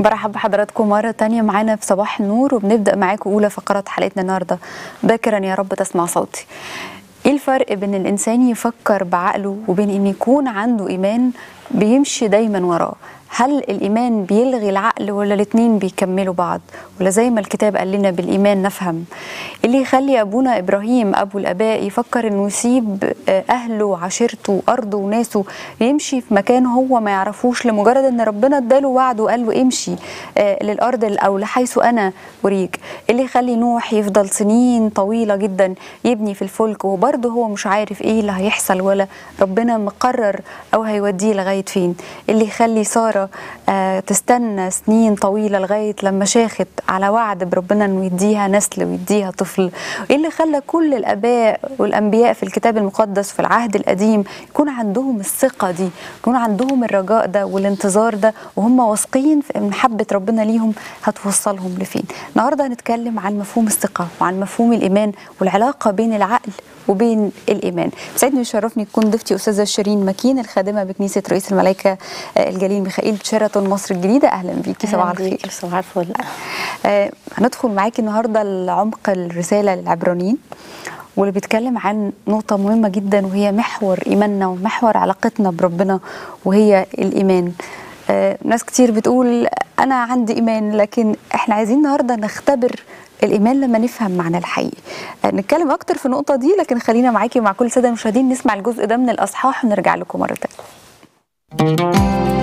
برحب بحضراتكم مرة تانية معانا في صباح النور وبنبدأ معاكم أولى فقرات حلقتنا النهاردة باكرا يا رب تسمع صوتي ايه الفرق بين الانسان يفكر بعقله وبين ان يكون عنده ايمان بيمشي دايما وراه هل الايمان بيلغي العقل ولا الاتنين بيكملوا بعض ولا زي ما الكتاب قال لنا بالايمان نفهم اللي يخلي ابونا ابراهيم ابو الاباء يفكر انه يسيب اهله وعشيرته وارضه وناسه يمشي في مكان هو ما يعرفوش لمجرد ان ربنا اداله وعد وقال له امشي للارض او لحيث انا اريك اللي يخلي نوح يفضل سنين طويله جدا يبني في الفلك وبرضه هو مش عارف ايه اللي هيحصل ولا ربنا مقرر او هيوديه لغايه فين اللي يخلي ساره آه تستنى سنين طويله لغايه لما شاخت على وعد بربنا انه يديها نسل ويديها طفل ايه اللي خلى كل الاباء والانبياء في الكتاب المقدس في العهد القديم يكون عندهم الثقه دي يكون عندهم الرجاء ده والانتظار ده وهم واثقين في محبه ربنا ليهم هتوصلهم لفين النهارده هنتكلم عن مفهوم الثقه وعن مفهوم الايمان والعلاقه بين العقل وبين الايمان بسعدني ويشرفني تكون ضيفتي استاذه شيرين مكين الخادمه بكنيسه رئيس الملائكه الجليل ميخائيل شيراتون مصر الجديده اهلا بيكي صباح الخير صباح الفل آه هندخل معاكي النهارده لعمق الرساله للعبرانيين واللي بيتكلم عن نقطة مهمة جدا وهي محور إيماننا ومحور علاقتنا بربنا وهي الإيمان آه ناس كتير بتقول أنا عندي إيمان لكن إحنا عايزين النهاردة نختبر الايمان لما نفهم معنى الحقيقي نتكلم اكتر في النقطه دي لكن خلينا معاكي ومع كل الساده المشاهدين نسمع الجزء ده من الاصحاح ونرجع لكم مره تانية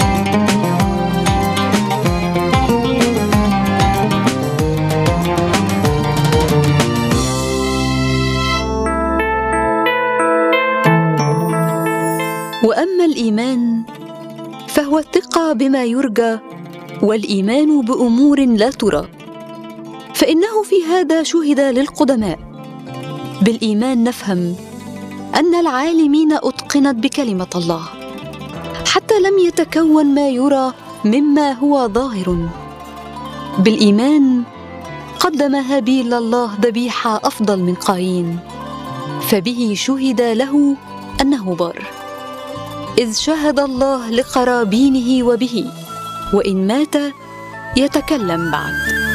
واما الايمان فهو الثقه بما يرجى والايمان بامور لا ترى فانه في هذا شهد للقدماء بالايمان نفهم ان العالمين اتقنت بكلمه الله حتى لم يتكون ما يرى مما هو ظاهر بالايمان قدم هابيل الله ذبيحه افضل من قايين فبه شهد له انه بار اذ شهد الله لقرابينه وبه وان مات يتكلم بعد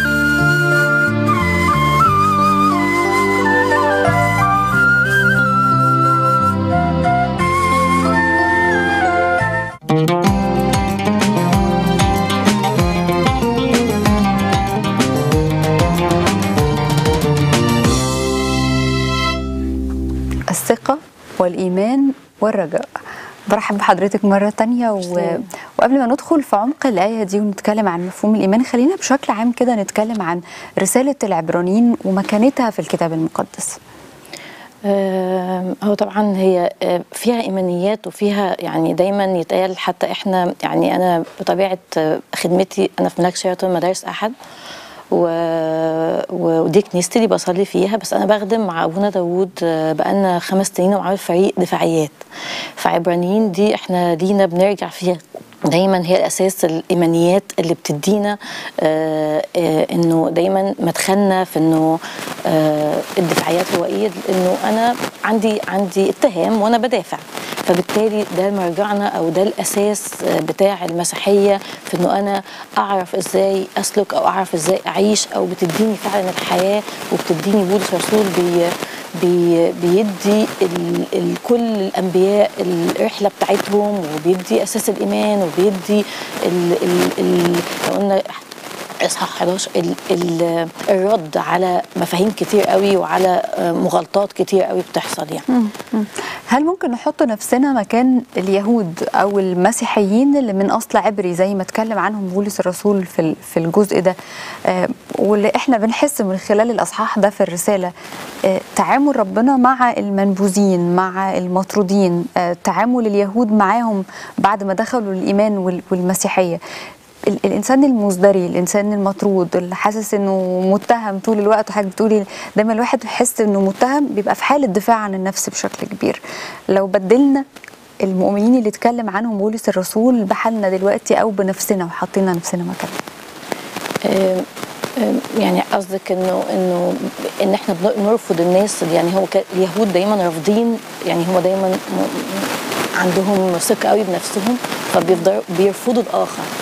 الثقة والإيمان والرجاء برحب بحضرتك مرة تانية و... وقبل ما ندخل في عمق الآية دي ونتكلم عن مفهوم الإيمان خلينا بشكل عام كده نتكلم عن رسالة العبرانيين ومكانتها في الكتاب المقدس هو طبعا هي فيها ايمانيات وفيها يعني دايما يتقال حتى احنا يعني انا بطبيعه خدمتي انا في ملاك شيراتون مدارس احد و... ودي كنيستي اللي بصلي فيها بس انا بخدم مع ابونا داوود بقالنا خمس سنين وعامل فريق دفاعيات فعبرانيين دي احنا دينا بنرجع فيها دايما هي الاساس الايمانيات اللي بتدينا آه آه انه دايما مدخلنا في انه آه الدفاعيات هو ايه انه انا عندي عندي اتهام وانا بدافع فبالتالي ده مرجعنا او ده الاساس بتاع المسيحيه في انه انا اعرف ازاي اسلك او اعرف ازاي اعيش او بتديني فعلا الحياه وبتديني بولس رسول بي بي بيدي ال ال كل الانبياء الرحله بتاعتهم وبيدي اساس الايمان وبيدي ال ال ال لو قلنا اصحاح 11 ال ال الرد على مفاهيم كتير قوي وعلى مغالطات كتير قوي بتحصل يعني هل ممكن نحط نفسنا مكان اليهود او المسيحيين اللي من اصل عبري زي ما اتكلم عنهم بولس الرسول في في الجزء ده آه واللي احنا بنحس من خلال الاصحاح ده في الرساله آه تعامل ربنا مع المنبوذين مع المطرودين آه تعامل اليهود معاهم بعد ما دخلوا الايمان والمسيحيه الانسان المزدري الانسان المطرود اللي حاسس انه متهم طول الوقت وحضرتك بتقولي دايما الواحد بيحس انه متهم بيبقى في حاله دفاع عن النفس بشكل كبير لو بدلنا المؤمنين اللي اتكلم عنهم بولس الرسول بحالنا دلوقتي او بنفسنا وحاطين نفسنا مكانهم يعني قصدك انه انه ان احنا بنرفض الناس يعني هو اليهود دايما رافضين يعني هم دايما عندهم ثقه قوي بنفسهم فبيفضلوا بيرفضوا الاخر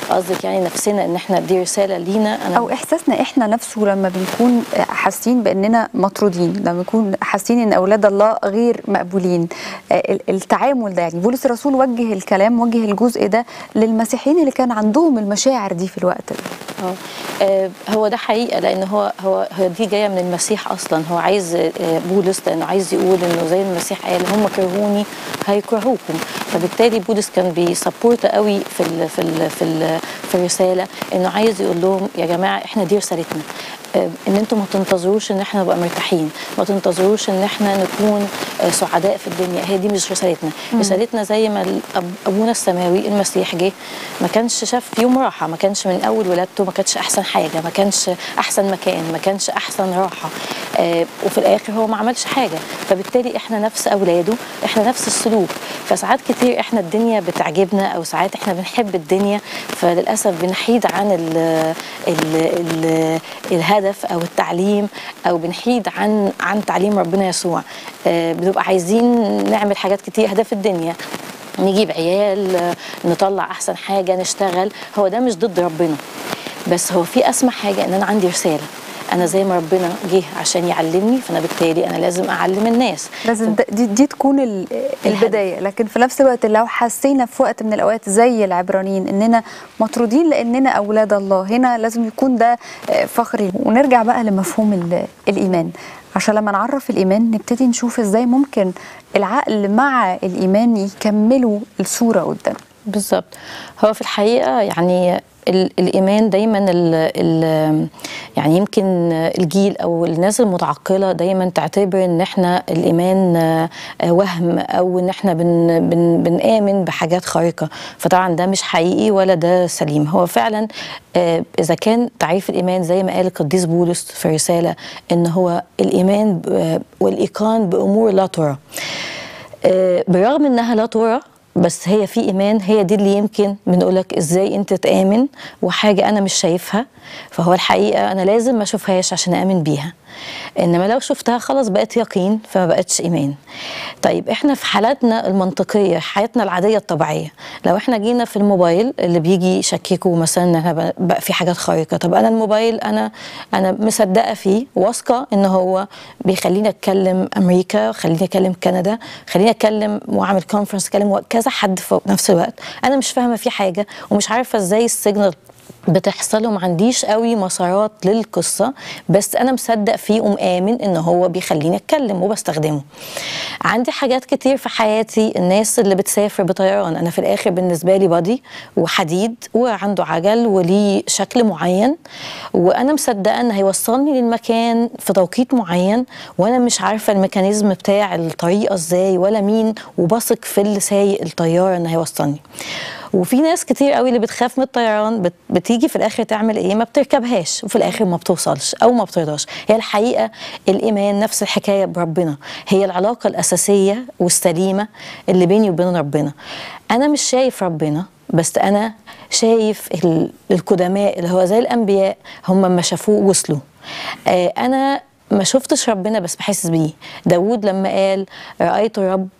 قصدك يعني نفسنا ان احنا دي رساله لينا انا او احساسنا احنا نفسه لما بنكون حاسين باننا مطرودين لما نكون حاسين ان اولاد الله غير مقبولين ال- التعامل ده يعني بولس الرسول وجه الكلام وجه الجزء ده للمسيحيين اللي كان عندهم المشاعر دي في الوقت ده اه آه، هو ده حقيقه لان هو هو هو دي جايه من المسيح اصلا هو عايز آه، بولس لانه عايز يقول انه زي المسيح قال هم كرهوني هيكرهوكم فبالتالي بولس كان بيسبورت قوي في ال في ال في ال في الرساله انه عايز يقول لهم يا جماعه احنا دي رسالتنا آه، ان انتم ما تنتظروش ان احنا نبقى مرتاحين ما تنتظروش ان احنا نكون آه، سعداء في الدنيا هي دي مش رسالتنا رسالتنا زي ما الأب- ابونا السماوي المسيح جه ما كانش شاف يوم راحه ما كانش من اول ولادته ما كانش احسن حاجه ما كانش احسن مكان ما كانش احسن راحه آه وفي الاخر هو ما عملش حاجه فبالتالي احنا نفس اولاده احنا نفس السلوك فساعات كتير احنا الدنيا بتعجبنا او ساعات احنا بنحب الدنيا فللاسف بنحيد عن ال ال ال الهدف او التعليم او بنحيد عن عن تعليم ربنا يسوع آه بنبقى عايزين نعمل حاجات كتير اهداف الدنيا نجيب عيال آه، نطلع احسن حاجه نشتغل هو ده مش ضد ربنا بس هو في اسمى حاجه ان انا عندي رساله انا زي ما ربنا جه عشان يعلمني فانا بالتالي انا لازم اعلم الناس لازم ده- دي, دي تكون ال- البدايه لكن في نفس الوقت لو حسينا في وقت من الاوقات زي العبرانيين اننا مطرودين لاننا اولاد الله هنا لازم يكون ده آه، فخر ونرجع بقى لمفهوم ال- الايمان عشان لما نعرف الايمان نبتدي نشوف ازاي ممكن العقل مع الايمان يكملوا الصوره قدام بالظبط هو في الحقيقه يعني ال- الايمان دايما ال ال يعني يمكن الجيل او الناس المتعقله دايما تعتبر ان احنا الايمان آه، آه، وهم او ان احنا بن بن بنامن بحاجات خارقه فطبعا ده مش حقيقي ولا ده سليم هو فعلا آه، اذا كان تعريف الايمان زي ما قال القديس بولس في رساله ان هو الايمان ب- والايقان بامور لا ترى آه، برغم انها لا ترى بس هي في ايمان هي دي اللي يمكن بنقولك ازاي انت تامن وحاجه انا مش شايفها فهو الحقيقه انا لازم ما اشوفهاش عشان امن بيها انما لو شفتها خلاص بقت يقين فما بقتش ايمان طيب احنا في حالاتنا المنطقيه حياتنا العاديه الطبيعيه لو احنا جينا في الموبايل اللي بيجي يشككوا مثلا ان احنا بقى- بقى في حاجات خارقه طب انا الموبايل انا انا مصدقه فيه واثقه ان هو بيخليني اتكلم امريكا خليني اتكلم كندا خليني اتكلم واعمل كونفرنس اتكلم كذا حد في نفس الوقت انا مش فاهمه فيه حاجه ومش عارفه ازاي السيجنال بتحصل وما عنديش قوي مسارات للقصه بس انا مصدق فيه ومآمن ان هو بيخليني اتكلم وبستخدمه عندي حاجات كتير في حياتي الناس اللي بتسافر بطيران انا في الاخر بالنسبه لي بادي وحديد وعنده عجل وليه شكل معين وانا مصدقه ان هيوصلني للمكان في توقيت معين وانا مش عارفه الميكانيزم بتاع الطريقه ازاي ولا مين وبثق في اللي سايق الطياره ان هيوصلني وفي ناس كتير قوي اللي بتخاف من الطيران بت بتيجي في الاخر تعمل ايه ما بتركبهاش وفي الاخر ما بتوصلش او ما بترضاش هي الحقيقه الايمان نفس الحكايه بربنا هي العلاقه الاساسيه والسليمه اللي بيني وبين ربنا انا مش شايف ربنا بس انا شايف ال- القدماء اللي هو زي الانبياء هم ما شافوه وصلوا آه انا ما شفتش ربنا بس بحس بيه داود لما قال رايت الرب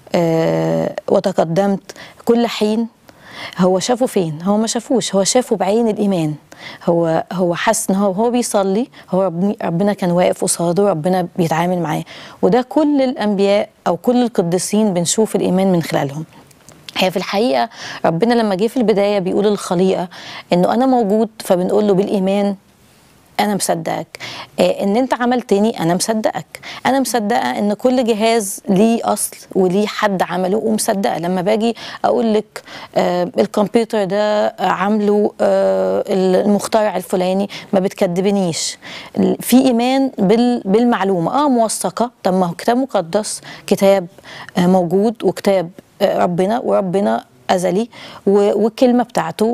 آه وتقدمت كل حين هو شافه فين هو ما شافوش هو شافه بعين الايمان هو هو حس ان هو هو بيصلي هو ربنا, ربنا كان واقف قصاده ربنا بيتعامل معاه وده كل الانبياء او كل القديسين بنشوف الايمان من خلالهم هي في الحقيقه ربنا لما جه في البدايه بيقول للخليقه انه انا موجود فبنقول له بالايمان انا مصدقك آه ان انت عملتني انا مصدقك انا مصدقه ان كل جهاز ليه اصل وليه حد عمله ومصدقه لما باجي اقول لك آه الكمبيوتر ده عامله آه المخترع الفلاني ما بتكدبنيش في ايمان بال بالمعلومه اه موثقه طب ما هو كتاب مقدس كتاب آه موجود وكتاب آه ربنا وربنا ازلي والكلمه بتاعته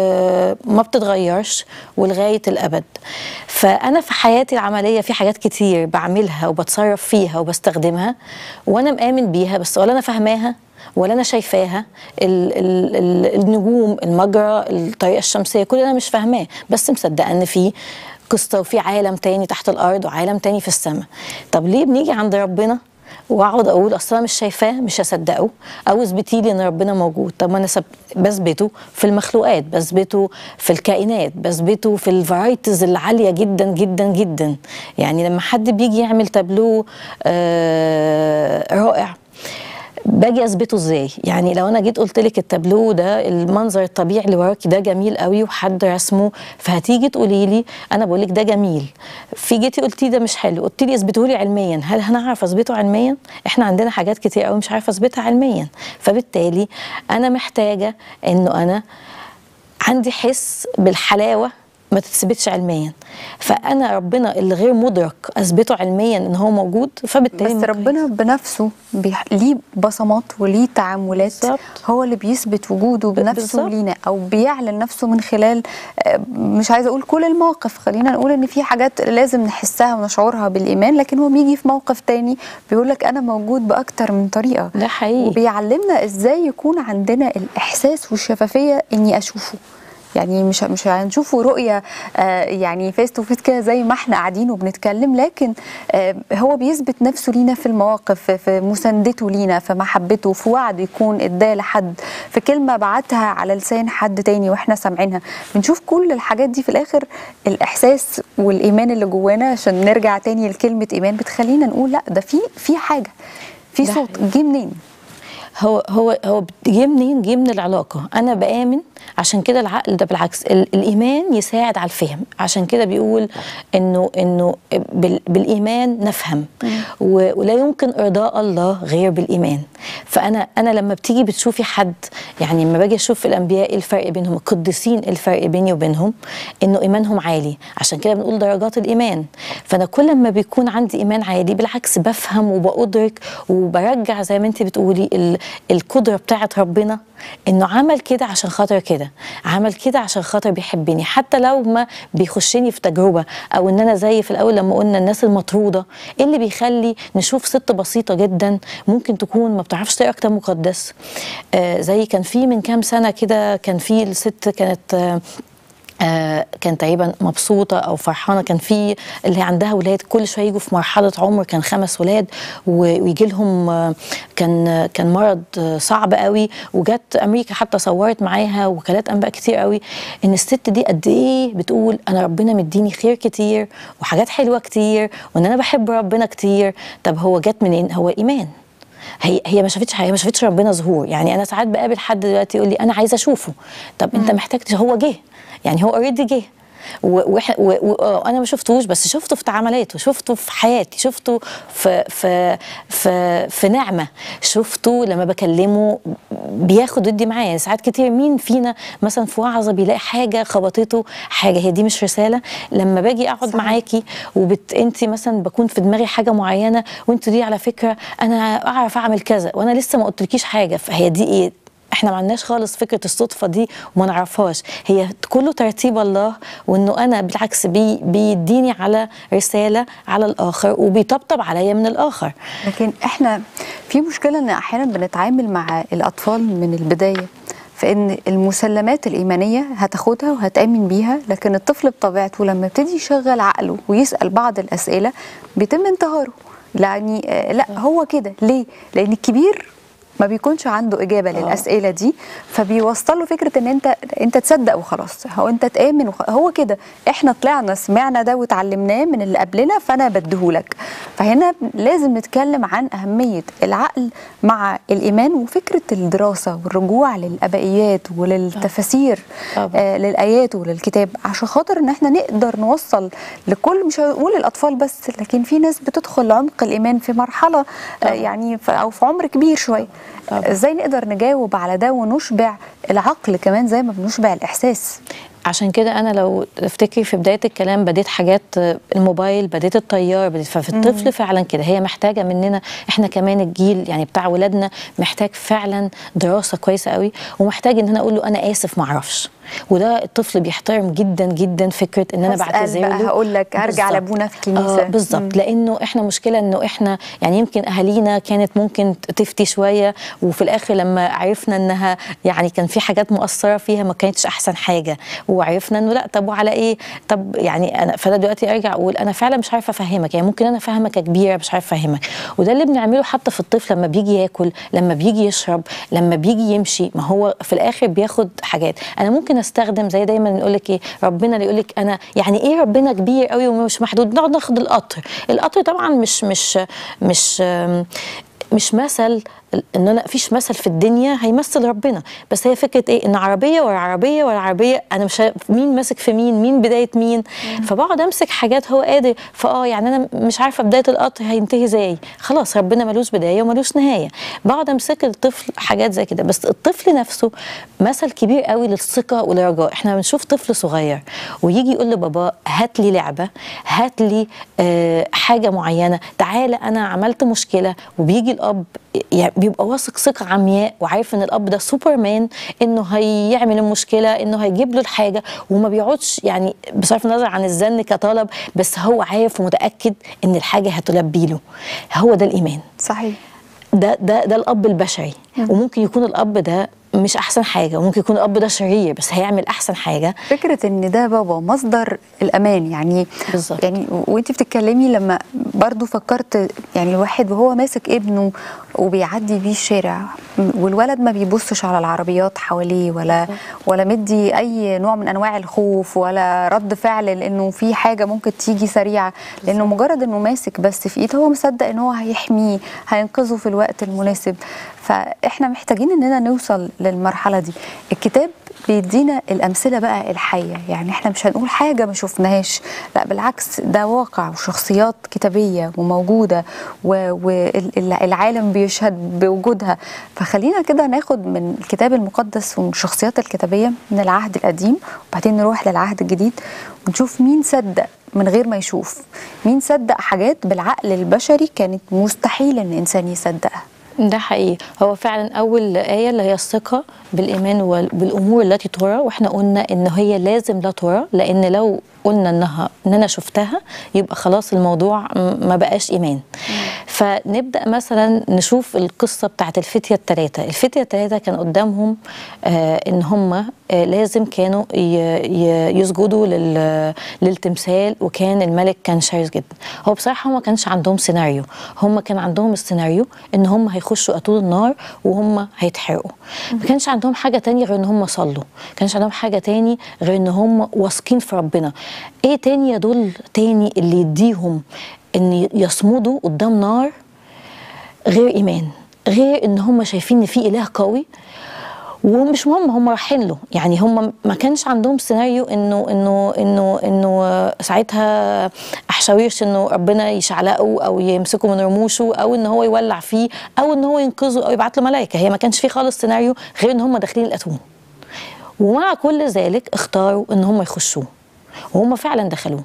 ما بتتغيرش ولغايه الابد فانا في حياتي العمليه في حاجات كتير بعملها وبتصرف فيها وبستخدمها وانا مآمن بيها بس ولا انا فاهماها ولا انا شايفاها ال ال ال النجوم المجرى الطريقه الشمسيه كل ده انا مش فاهماه بس مصدقه ان في قصه وفي عالم تاني تحت الارض وعالم تاني في السماء طب ليه بنيجي عند ربنا واقعد اقول اصل انا مش شايفاه مش هصدقه او اثبتي لي ان ربنا موجود طب ما انا سب- بثبته في المخلوقات بثبته في الكائنات بثبته في الفرايتيز العاليه جدا جدا جدا يعني لما حد بيجي يعمل تابلو آه رائع باجي اثبته ازاي يعني لو انا جيت قلت لك التابلو ده المنظر الطبيعي اللي وراكي ده جميل قوي وحد رسمه فهتيجي تقولي لي انا بقول لك ده جميل في جيتي قلتي ده مش حلو قلت لي اثبته لي علميا هل هنعرف اثبته علميا احنا عندنا حاجات كتير قوي مش عارفه اثبتها علميا فبالتالي انا محتاجه انه انا عندي حس بالحلاوه ما تثبتش علميا فانا ربنا اللي غير مدرك اثبته علميا ان هو موجود فبالتالي بس ممكن ربنا بنفسه بيح... ليه بصمات وليه تعاملات بالظبط. هو اللي بيثبت وجوده بنفسه بالظبط. لينا او بيعلن نفسه من خلال آه، مش عايزه اقول كل المواقف خلينا نقول ان في حاجات لازم نحسها ونشعرها بالايمان لكن هو بيجي في موقف تاني بيقول لك انا موجود باكتر من طريقه ده حقيقي وبيعلمنا ازاي يكون عندنا الاحساس والشفافيه اني اشوفه يعني مش مش هنشوفه رؤيه آه يعني فيس تو فيس كده زي ما احنا قاعدين وبنتكلم لكن آه هو بيثبت نفسه لينا في المواقف في- في مساندته لينا في محبته في وعد يكون اداه لحد في كلمه بعتها على لسان حد تاني واحنا سامعينها بنشوف كل الحاجات دي في الاخر الاحساس والايمان اللي جوانا عشان نرجع تاني لكلمه ايمان بتخلينا نقول لا ده في في حاجه في ده صوت حقيقي. جه منين هو هو هو جه منين؟ جه من العلاقه، انا بامن عشان كده العقل ده بالعكس ال- الايمان يساعد على الفهم، عشان كده بيقول انه انه بال بالايمان نفهم و- ولا يمكن ارضاء الله غير بالايمان. فانا انا لما بتيجي بتشوفي حد يعني لما باجي اشوف الانبياء إيه الفرق بينهم القديسين إيه الفرق بيني وبينهم انه ايمانهم عالي، عشان كده بنقول درجات الايمان. فانا كل ما بيكون عندي ايمان عالي بالعكس بفهم وبأدرك وبرجع زي ما انت بتقولي ال- القدره بتاعت ربنا انه عمل كده عشان خاطر كده عمل كده عشان خاطر بيحبني حتى لو ما بيخشني في تجربه او ان انا زي في الاول لما قلنا الناس المطروده ايه اللي بيخلي نشوف ست بسيطه جدا ممكن تكون ما بتعرفش تقرا كتاب مقدس آه زي كان في من كام سنه كده كان في الست كانت آه آه كانت تقريبا مبسوطه او فرحانه كان في اللي عندها ولاد كل شويه يجوا في مرحله عمر كان خمس ولاد و- ويجي لهم آه كان كان مرض آه صعب قوي وجت امريكا حتى صورت معاها وكالات انباء كتير قوي ان الست دي قد ايه بتقول انا ربنا مديني خير كتير وحاجات حلوه كتير وان انا بحب ربنا كتير طب هو جت منين هو ايمان هي هي ما شافتش هي ما شافتش ربنا ظهور يعني انا ساعات بقابل حد دلوقتي يقول لي انا عايزه اشوفه طب انت محتاج تش- هو جه يعني هو اوريدي جه وانا ما شفتوش بس شفته في تعاملاته شفته في حياتي شفته في في في في نعمه شفته لما بكلمه بياخد ودي معايا يعني ساعات كتير مين فينا مثلا في وعظه بيلاقي حاجه خبطته حاجه هي دي مش رساله لما باجي اقعد صحيح. معاكي وبت انت مثلا بكون في دماغي حاجه معينه وانت دي على فكره انا اعرف اعمل كذا وانا لسه ما قلتلكيش حاجه فهي دي ايه احنا ما عندناش خالص فكره الصدفه دي وما نعرفهاش هي كله ترتيب الله وانه انا بالعكس بي بيديني على رساله على الاخر وبيطبطب عليا من الاخر لكن احنا في مشكله ان احيانا بنتعامل مع الاطفال من البدايه فان المسلمات الايمانيه هتاخدها وهتامن بيها لكن الطفل بطبيعته لما يبتدي يشغل عقله ويسال بعض الاسئله بيتم انتهاره يعني آه، لا هو كده ليه لان الكبير ما بيكونش عنده اجابه للاسئله دي فبيوصل له فكره ان انت انت تصدق وخلاص هو انت تامن وخ... هو كده احنا طلعنا سمعنا ده وتعلمناه من اللي قبلنا فانا بديهولك فهنا لازم نتكلم عن اهميه العقل مع الايمان وفكره الدراسه والرجوع للابائيات وللتفاسير طبعا. آه للايات وللكتاب عشان خاطر ان احنا نقدر نوصل لكل مش هقول الاطفال بس لكن في ناس بتدخل عمق الايمان في مرحله آه طبعا. يعني في او في عمر كبير شويه طبعا. ازاي نقدر نجاوب على ده ونشبع العقل كمان زي ما بنشبع الاحساس عشان كده انا لو تفتكري في بدايه الكلام بديت حاجات آه، الموبايل بديت الطيار بديت ففي الطفل فعلا كده هي محتاجه مننا احنا كمان الجيل يعني بتاع ولادنا محتاج فعلا دراسه كويسه قوي ومحتاج ان انا اقول له انا اسف ما اعرفش وده الطفل بيحترم جدا جدا فكره ان انا هسأل بعتذر بقى له هقول لك ارجع بالظبط. لابونا في الكنيسه آه بالظبط لانه احنا مشكله انه احنا يعني يمكن اهالينا كانت ممكن تفتي شويه وفي الاخر لما عرفنا انها يعني كان في حاجات مؤثره فيها ما كانتش احسن حاجه وعرفنا انه لا طب وعلى ايه طب يعني انا فانا دلوقتي ارجع اقول انا فعلا مش عارفه افهمك يعني ممكن انا فاهمك كبيره مش عارفه افهمك وده اللي بنعمله حتى في الطفل لما بيجي ياكل لما بيجي يشرب لما بيجي يمشي ما هو في الاخر بياخد حاجات انا ممكن استخدم زي دايما نقول لك ايه ربنا اللي يقول لك انا يعني ايه ربنا كبير قوي ومش محدود نقعد ناخد القطر القطر طبعا مش مش مش مش مثل ان انا فيش مثل في الدنيا هيمثل ربنا بس هي فكره ايه ان عربيه ورا عربيه ورا عربيه انا مش ه- مين ماسك في مين مين بدايه مين فبقعد امسك حاجات هو قادر فاه يعني انا مش عارفه بدايه القطر هينتهي ازاي خلاص ربنا ملوش بدايه وملوش نهايه بقعد امسك الطفل حاجات زي كده بس الطفل نفسه مثل كبير قوي للثقه والرجاء احنا بنشوف طفل صغير ويجي يقول لبابا هات لي لعبه هات لي آه حاجه معينه تعالى انا عملت مشكله وبيجي الاب يعني بيبقى واثق ثقه عمياء وعارف ان الاب ده سوبرمان انه هيعمل المشكله انه هيجيب له الحاجه وما بيقعدش يعني بصرف النظر عن الزن كطلب بس هو عارف ومتاكد ان الحاجه هتلبي له هو ده الايمان صحيح ده ده ده الاب البشري وممكن يكون الاب ده مش احسن حاجه وممكن يكون الاب ده شرير بس هيعمل احسن حاجه فكره ان ده بابا مصدر الامان يعني بالظبط. يعني وانت بتتكلمي لما برضو فكرت يعني الواحد وهو ماسك ابنه وبيعدي بيه الشارع والولد ما بيبصش على العربيات حواليه ولا ولا مدي اي نوع من انواع الخوف ولا رد فعل لانه في حاجه ممكن تيجي سريعه لانه مجرد انه ماسك بس في ايده هو مصدق ان هو هيحميه هينقذه في الوقت المناسب فاحنا محتاجين اننا نوصل للمرحله دي الكتاب بيدينا الامثله بقى الحيه يعني احنا مش هنقول حاجه ما شفناهاش لا بالعكس ده واقع وشخصيات كتابيه وموجوده والعالم بيشهد بوجودها فخلينا كده ناخد من الكتاب المقدس ومن الشخصيات الكتابيه من العهد القديم وبعدين نروح للعهد الجديد ونشوف مين صدق من غير ما يشوف مين صدق حاجات بالعقل البشري كانت مستحيل ان انسان يصدقها ده حقيقي هو فعلا اول ايه اللي هي الثقه بالايمان وبالامور التي ترى واحنا قلنا ان هي لازم لا ترى لان لو قلنا انها ان انا شفتها يبقى خلاص الموضوع م- ما بقاش ايمان فنبدا مثلا نشوف القصه بتاعت الفتيه الثلاثه الفتيه الثلاثه كان قدامهم آه ان هم آه لازم كانوا ي- ي- يسجدوا لل- للتمثال وكان الملك كان شرس جدا هو بصراحه هم ما كانش عندهم سيناريو هم كان عندهم السيناريو ان هم هيخشوا اتون النار وهم هيتحرقوا ما كانش عندهم حاجه تانية غير ان هم صلوا ما كانش عندهم حاجه تاني غير ان هم واثقين في ربنا ايه تاني يدل تاني اللي يديهم ان يصمدوا قدام نار غير ايمان غير ان هم شايفين ان في اله قوي ومش مهم هم رايحين له يعني هم ما كانش عندهم سيناريو انه انه انه انه ساعتها احشاويرش انه ربنا يشعلقه او يمسكه من رموشه او ان هو يولع فيه او ان هو ينقذه او يبعت له ملائكه هي ما كانش في خالص سيناريو غير ان هم داخلين الاتون ومع كل ذلك اختاروا ان هم يخشوه وهم فعلا دخلوه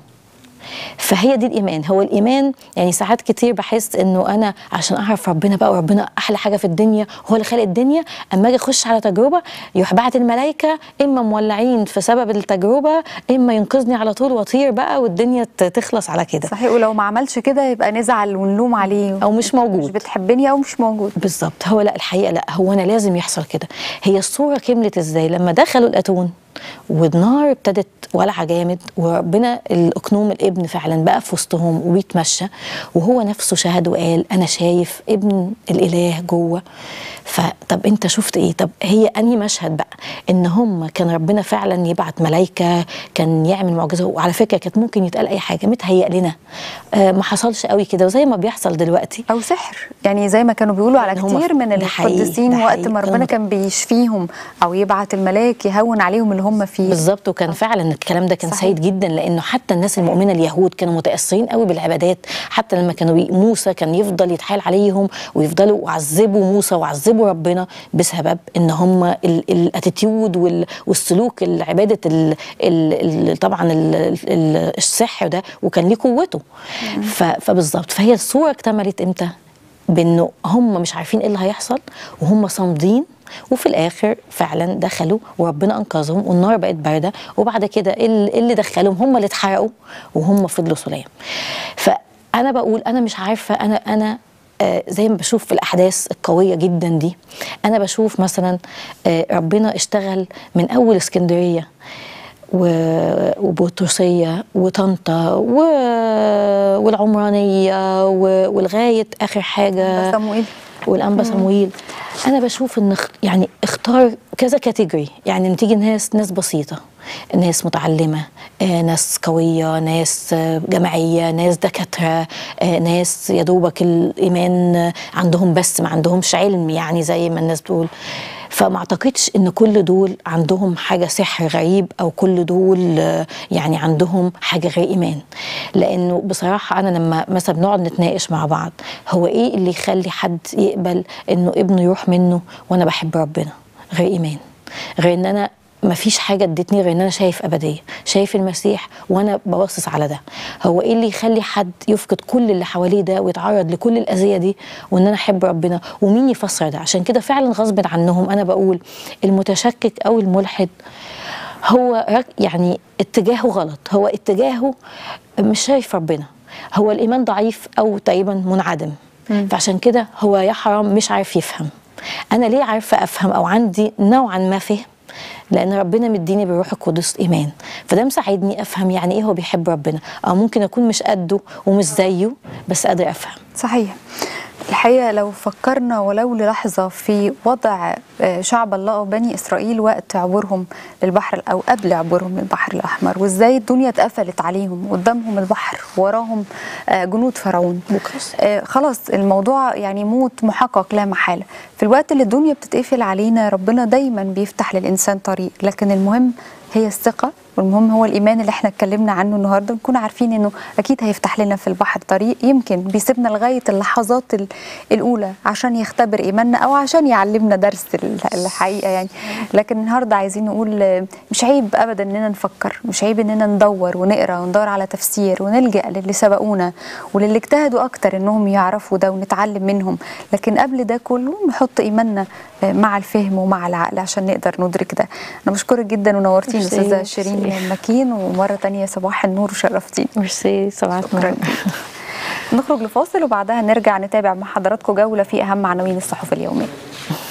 فهي دي الايمان هو الايمان يعني ساعات كتير بحس انه انا عشان اعرف ربنا بقى وربنا احلى حاجه في الدنيا هو اللي خلق الدنيا اما اجي اخش على تجربه يروح بعت الملائكه اما مولعين في سبب التجربه اما ينقذني على طول واطير بقى والدنيا ت- تخلص على كده صحيح ولو ما عملش كده يبقى نزعل ونلوم عليه او مش موجود مش بتحبني او مش موجود بالظبط هو لا الحقيقه لا هو انا لازم يحصل كده هي الصوره كملت ازاي لما دخلوا الاتون والنار ابتدت ولعه جامد وربنا الاقنوم الابن فعلا بقى في وسطهم وبيتمشى وهو نفسه شهد وقال انا شايف ابن الاله جوه فطب انت شفت ايه طب هي انهي مشهد بقى ان هم كان ربنا فعلا يبعت ملائكه كان يعمل معجزه وعلى فكره كانت ممكن يتقال اي حاجه متهيأ لنا آه ما حصلش قوي كده وزي ما بيحصل دلوقتي او سحر يعني زي ما كانوا بيقولوا على إن هم كتير من ده حقيقي، القديسين ده وقت حقيقي. ما ربنا كانوا- كان بيشفيهم او يبعت الملاك يهون عليهم اللي هم فيه بالظبط وكان فعلا الكلام ده كان صحيح. سيد جدا لانه حتى الناس المؤمنه اليهود كانوا متاثرين قوي بالعبادات حتى لما كانوا بي- موسى كان يفضل يتحايل عليهم ويفضلوا يعذبوا موسى ويعذبوا ربنا بسبب ان هم ال- الاتيتيود وال- والسلوك العباده ال ال ال طبعا ال ال السحر ده وكان ليه قوته ف- فبالظبط فهي الصوره اكتملت امتى؟ بانه هم مش عارفين ايه اللي هيحصل وهم صامدين وفي الاخر فعلا دخلوا وربنا انقذهم والنار بقت بارده وبعد كده اللي اللي دخلهم هم اللي اتحرقوا وهم فضلوا سلام فانا بقول انا مش عارفه انا انا آه، زي ما بشوف في الاحداث القويه جدا دي انا بشوف مثلا آه، ربنا اشتغل من اول اسكندريه و- وبطرسية وطنطا و- والعمرانية و- ولغاية آخر حاجة صموئيل. والأنبا صمويل أنا بشوف إن اخ- يعني اختار كذا كاتيجوري يعني تيجي ناس ناس بسيطة ناس متعلمة آه، ناس قوية ناس آه، جماعية ناس دكاترة آه، ناس يا دوبك الإيمان آه، عندهم بس ما عندهمش علم يعني زي ما الناس بتقول فما اعتقدش ان كل دول عندهم حاجه سحر غريب او كل دول آه، يعني عندهم حاجه غير ايمان لانه بصراحه انا لما مثلا بنقعد نتناقش مع بعض هو ايه اللي يخلي حد يقبل انه ابنه يروح منه وانا بحب ربنا غير ايمان غير ان انا ما فيش حاجه ادتني غير ان انا شايف ابديه شايف المسيح وانا ببصص على ده هو ايه اللي يخلي حد يفقد كل اللي حواليه ده ويتعرض لكل الاذيه دي وان انا احب ربنا ومين يفسر ده عشان كده فعلا غصب عنهم انا بقول المتشكك او الملحد هو رك- يعني اتجاهه غلط هو اتجاهه مش شايف ربنا هو الايمان ضعيف او تقريبا منعدم فعشان كده هو يا حرام مش عارف يفهم انا ليه عارفه افهم او عندي نوعا ما فهم لان ربنا مديني بالروح القدس ايمان فده مساعدني افهم يعني ايه هو بيحب ربنا او ممكن اكون مش قده ومش زيه بس قادر افهم صحيح الحقيقة لو فكرنا ولو للحظة في وضع آه، شعب الله وبني إسرائيل وقت عبورهم للبحر أو قبل عبورهم للبحر الأحمر وإزاي الدنيا اتقفلت عليهم قدامهم البحر وراهم آه، جنود فرعون بوكس. آه، خلاص الموضوع يعني موت محقق لا محالة في الوقت اللي الدنيا بتتقفل علينا ربنا دايما بيفتح للإنسان طريق لكن المهم هي الثقة والمهم هو الإيمان اللي احنا اتكلمنا عنه النهاردة نكون عارفين إنه أكيد هيفتح لنا في البحر طريق يمكن بيسيبنا لغاية اللحظات ال- الأولى عشان يختبر إيماننا أو عشان يعلمنا درس ال- الحقيقة يعني لكن النهاردة عايزين نقول آه، مش عيب أبدا إننا نفكر مش عيب إننا ندور ونقرأ وندور على تفسير ونلجأ للي سبقونا وللي اجتهدوا أكتر إنهم يعرفوا ده ونتعلم منهم لكن قبل ده كله نحط إيماننا آه، مع الفهم ومع العقل عشان نقدر ندرك ده أنا بشكرك جدا ونورتيني ميرسي، أستاذة شيرين ميرسي. مكين ومرة تانية صباح النور وشرفتيني ميرسي صباح شكرا النور نخرج لفاصل وبعدها نرجع نتابع مع حضراتكم جولة في أهم عناوين الصحف اليومية